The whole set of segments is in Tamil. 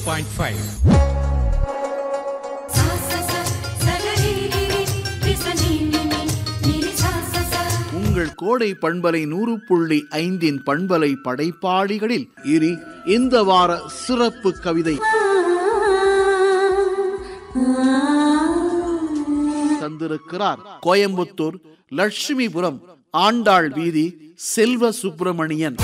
பாயிண்ட் ஃபைவ் सा सा सा सगरिरि विसनिनि निरि सा सा सा உங்கள் கோடை பண்பலை நூறு புள்ளி ஐந்தின் பண்பலை படைப்பாளிகளில் இனி இந்த வார சிறப்பு கவிதை தந்திருக்கிறார் கோயம்புத்தூர் லட்சுமிபுரம் ஆண்டாள் வீதி செல்வ சுப்பிரமணியன்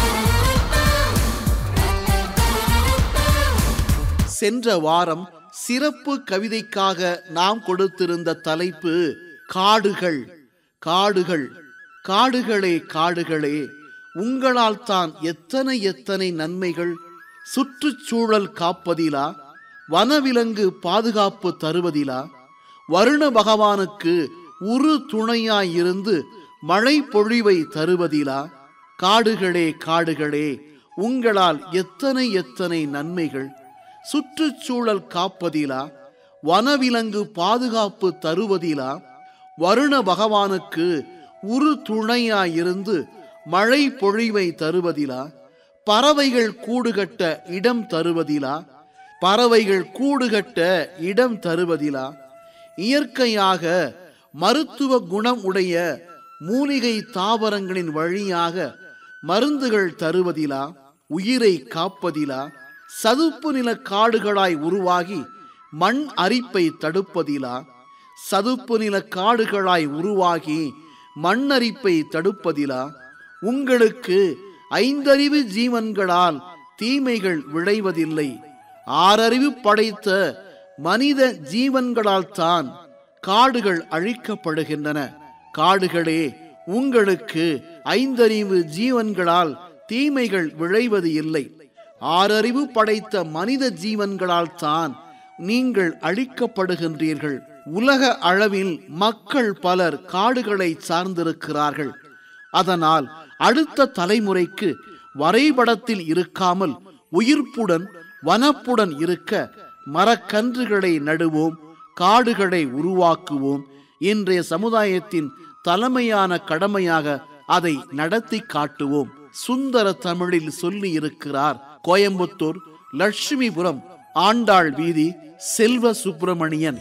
சென்ற வாரம் சிறப்பு கவிதைக்காக நாம் கொடுத்திருந்த தலைப்பு காடுகள் காடுகள் காடுகளே காடுகளே உங்களால் தான் எத்தனை எத்தனை நன்மைகள் சுற்றுச்சூழல் காப்பதிலா வனவிலங்கு பாதுகாப்பு தருவதிலா வருண பகவானுக்கு உரு துணையாயிருந்து மழை பொழிவை தருவதிலா காடுகளே காடுகளே உங்களால் எத்தனை எத்தனை நன்மைகள் சுற்றுச்சூழல் காப்பதிலா வனவிலங்கு பாதுகாப்பு தருவதிலா வருண பகவானுக்கு உரு துணையாயிருந்து மழை பொழிவை தருவதிலா பறவைகள் கூடுகட்ட இடம் தருவதிலா பறவைகள் கூடுகட்ட இடம் தருவதிலா இயற்கையாக மருத்துவ குணம் உடைய மூலிகை தாவரங்களின் வழியாக மருந்துகள் தருவதிலா உயிரை காப்பதிலா சதுப்பு நில காடுகளாய் உருவாகி மண் அரிப்பை தடுப்பதிலா சதுப்பு நில காடுகளாய் உருவாகி மண்ணரிப்பை தடுப்பதிலா உங்களுக்கு ஐந்தறிவு ஜீவன்களால் தீமைகள் விளைவதில்லை ஆறறிவு படைத்த மனித ஜீவன்களால் தான் காடுகள் அழிக்கப்படுகின்றன காடுகளே உங்களுக்கு ஐந்தறிவு ஜீவன்களால் தீமைகள் விளைவது இல்லை ஆறறிவு படைத்த மனித ஜீவன்களால் தான் நீங்கள் அழிக்கப்படுகின்றீர்கள் உலக அளவில் மக்கள் பலர் காடுகளை சார்ந்திருக்கிறார்கள் அதனால் அடுத்த தலைமுறைக்கு வரைபடத்தில் இருக்காமல் உயிர்ப்புடன் வனப்புடன் இருக்க மரக்கன்றுகளை நடுவோம் காடுகளை உருவாக்குவோம் இன்றைய சமுதாயத்தின் தலைமையான கடமையாக அதை நடத்தி காட்டுவோம் சுந்தர தமிழில் சொல்லி இருக்கிறார் கோயம்புத்தூர் லட்சுமிபுரம் ஆண்டாள் வீதி செல்வ சுப்பிரமணியன்